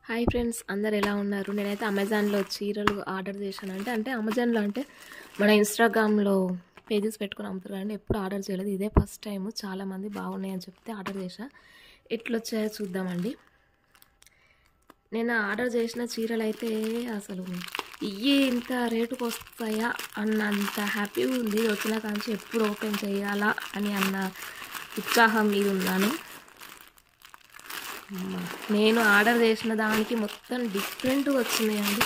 hi friends అందరు ఎలా ఉన్నారు నేనైతే అమెజాన్లో చీరలు ఆర్డర్ చేశాను అంటే అంటే అమెజాన్లో అంటే మన ఇన్స్టాగ్రామ్లో పేజెస్ పెట్టుకొని అమ్ముతారు కానీ ఎప్పుడు ఆర్డర్ చేయలేదు ఇదే ఫస్ట్ టైం చాలామంది బాగున్నాయి అని చెప్తే ఆర్డర్ చేశా ఎట్లా వచ్చాయో చూద్దామండి నేను ఆర్డర్ చేసిన చీరలు అయితే అసలు ఇవి ఇంత రేటుకు వస్తాయా అన్నంత హ్యాపీగా ఉంది వచ్చిన కాంచి ఎప్పుడు ఓపెన్ చేయాలా అని అన్న ఉత్సాహం మీద ఉన్నాను అమ్మా, నేను ఆర్డర్ చేసిన దానికి మొత్తం డిఫరెంట్ వచ్చినాయండి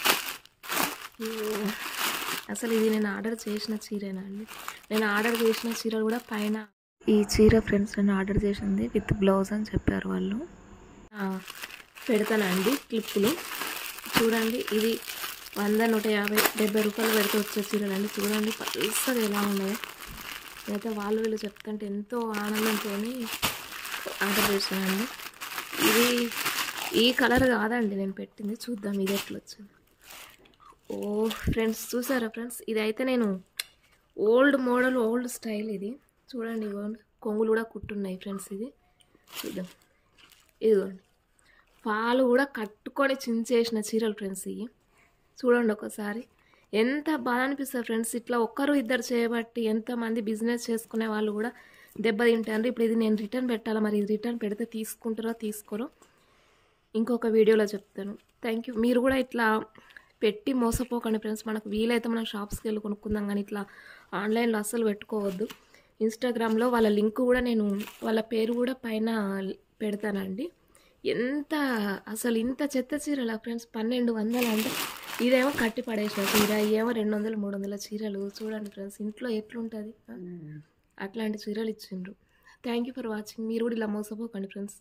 ఉమ్, అసలు ఇది నేను ఆర్డర్ చేసిన చీరేనా అండి నేను ఆర్డర్ చేసిన చీరలు కూడా పైన ఈ చీర ఫ్రెండ్స్ నేను ఆర్డర్ చేసింది విత్ బ్లౌజ్ అని చెప్పారు వాళ్ళు ఆ, పెడతానండి క్లిప్పులు చూడండి ఇది వంద నూట యాభై డెబ్బై రూపాయలు పెడితే వచ్చే చీరలు అండి చూడండి పల్సగా ఎలా ఉన్నాయో అయితే వాళ్ళు వీళ్ళు చెప్తుంటే ఎంతో ఆనందంతో ఆర్డర్ చేశానండి ఇది ఈ కలర్ కాదండి నేను పెట్టింది చూద్దాం ఇది ఎట్లా వచ్చింది ఓ ఫ్రెండ్స్ చూసారా ఫ్రెండ్స్ ఇది అయితే నేను ఓల్డ్ మోడల్ ఓల్డ్ స్టైల్ ఇది చూడండి ఇదిగోండి కొంగులు కూడా కుట్టున్నాయి ఫ్రెండ్స్ ఇది చూద్దాం ఇదిగోండి పాలు కూడా కట్టుకొని చించేసిన చీరలు ఫ్రెండ్స్ ఇవి చూడండి ఒకసారి ఎంత బాధ అనిపిస్తుంది ఫ్రెండ్స్ ఇట్లా ఒక్కరు ఇద్దరు చేయబట్టి ఎంతమంది బిజినెస్ చేసుకునే వాళ్ళు కూడా దెబ్బ తింటారు ఇప్పుడు ఇది నేను రిటర్న్ పెట్టాలా మరి ఇది రిటర్న్ పెడితే తీసుకుంటారో తీసుకోరో ఇంకొక వీడియోలో చెప్తాను థ్యాంక్ యూ మీరు కూడా ఇట్లా పెట్టి మోసపోకండి ఫ్రెండ్స్ మనకు వీలైతే మనం షాప్స్కి వెళ్ళి కొనుక్కుందాం కానీ ఇట్లా ఆన్లైన్లో అస్సలు పెట్టుకోవద్దు ఇన్స్టాగ్రామ్లో వాళ్ళ లింక్ కూడా నేను వాళ్ళ పేరు కూడా పైన పెడతానండి ఎంత అసలు ఇంత చెత్త చీరలా ఫ్రెండ్స్ పన్నెండు వందలు అంటే ఇదేమో కట్టి పడేసిన చీర ఏమో రెండు వందలు మూడు వందల చీరలు చూడండి ఫ్రెండ్స్ ఇంట్లో ఎట్లుంటుంది అట్లాంటి చీరలు ఇచ్చిండ్రు థ్యాంక్ యూ ఫర్ వాచింగ్ మీరు కూడా ఇలా మోసపోకండి ఫ్రెండ్స్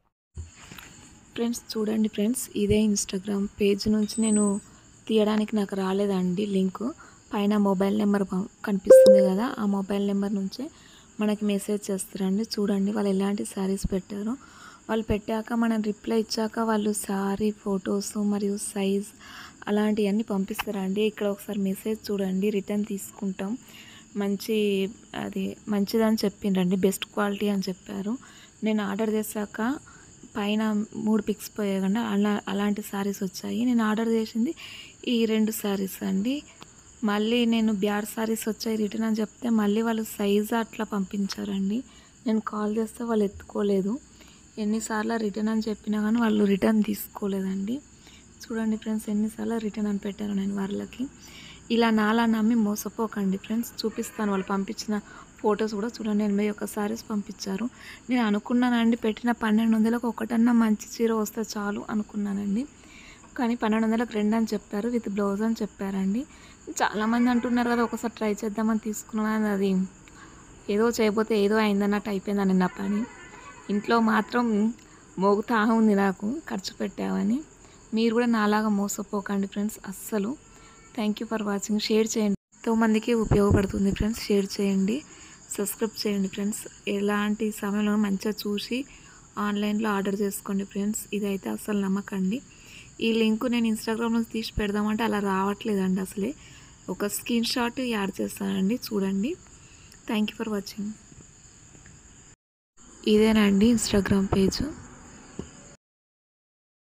ఫ్రెండ్స్ చూడండి ఫ్రెండ్స్ ఇదే ఇన్స్టాగ్రామ్ పేజ్ నుంచి నేను తీయడానికి నాకు రాలేదండి లింక్ పైన మొబైల్ నెంబర్ పం- కనిపిస్తుంది కదా ఆ మొబైల్ నెంబర్ నుంచే మనకి మెసేజ్ చేస్తారండి చూడండి వాళ్ళు ఎలాంటి శారీస్ పెట్టారో వాళ్ళు పెట్టాక మనం రిప్లై ఇచ్చాక వాళ్ళు శారీ ఫొటోస్ మరియు సైజ్ అలాంటివన్నీ పంపిస్తారండి ఇక్కడ ఒకసారి మెసేజ్ చూడండి రిటర్న్ తీసుకుంటాం మంచి అది మంచిదని చెప్పిండ్రండి బెస్ట్ క్వాలిటీ అని చెప్పారు నేను ఆర్డర్ చేశాక పైన మూడు పిక్స్ పోయాయి కండి అలా అలాంటి శారీస్ వచ్చాయి నేను ఆర్డర్ చేసింది ఈ రెండు శారీస్ అండి మళ్ళీ నేను బ్యాడ్ శారీస్ వచ్చాయి రిటర్న్ అని చెప్తే మళ్ళీ వాళ్ళు సైజ్ అట్లా పంపించారండి నేను కాల్ చేస్తే వాళ్ళు ఎత్తుకోలేదు ఎన్నిసార్లు రిటర్న్ అని చెప్పినా కానీ వాళ్ళు రిటర్న్ తీసుకోలేదండి చూడండి ఫ్రెండ్స్ ఎన్నిసార్లు రిటర్న్ అని పెట్టాను నేను వాళ్ళకి ఇలా నాలా నమ్మి మోసపోకండి ఫ్రెండ్స్ చూపిస్తాను వాళ్ళు పంపించిన ఫొటోస్ కూడా చూడండి ఎనభై ఒక్క సారీస్ పంపించారు నేను అనుకున్నానండి పెట్టిన పన్నెండు వందలకు ఒకటన్నా మంచి చీర వస్తే చాలు అనుకున్నానండి కానీ పన్నెండు వందలకు రెండు అని చెప్పారు విత్ బ్లౌజ్ అని చెప్పారండి చాలామంది అంటున్నారు కదా ఒకసారి ట్రై చేద్దామని తీసుకున్నాను అది ఏదో చేయబోతే ఏదో అయిందన్నట్టు అయిపోయిందని నా పని ఇంట్లో మాత్రం మోగుతా ఉంది నాకు ఖర్చు పెట్టామని మీరు కూడా నాలాగా మోసపోకండి ఫ్రెండ్స్ అస్సలు thank you for watching share చేయండి ఎంతో మందికి ఉపయోగపడుతుంది ఫ్రెండ్స్ షేర్ చేయండి సబ్స్క్రైబ్ చేయండి ఫ్రెండ్స్ ఎలాంటి సమయంలో మంచిగా చూసి ఆన్లైన్లో ఆర్డర్ చేసుకోండి ఫ్రెండ్స్ ఇదైతే అస్సలు నమ్మకండి ఈ లింక్ నేను ఇన్స్టాగ్రామ్ నుంచి తీసి పెడదామంటే అలా రావట్లేదండి అసలే ఒక స్క్రీన్ షాట్ యాడ్ చేస్తానండి చూడండి థ్యాంక్ యూ ఫర్ వాచింగ్ ఇదేనండి ఇన్స్టాగ్రామ్ పేజ్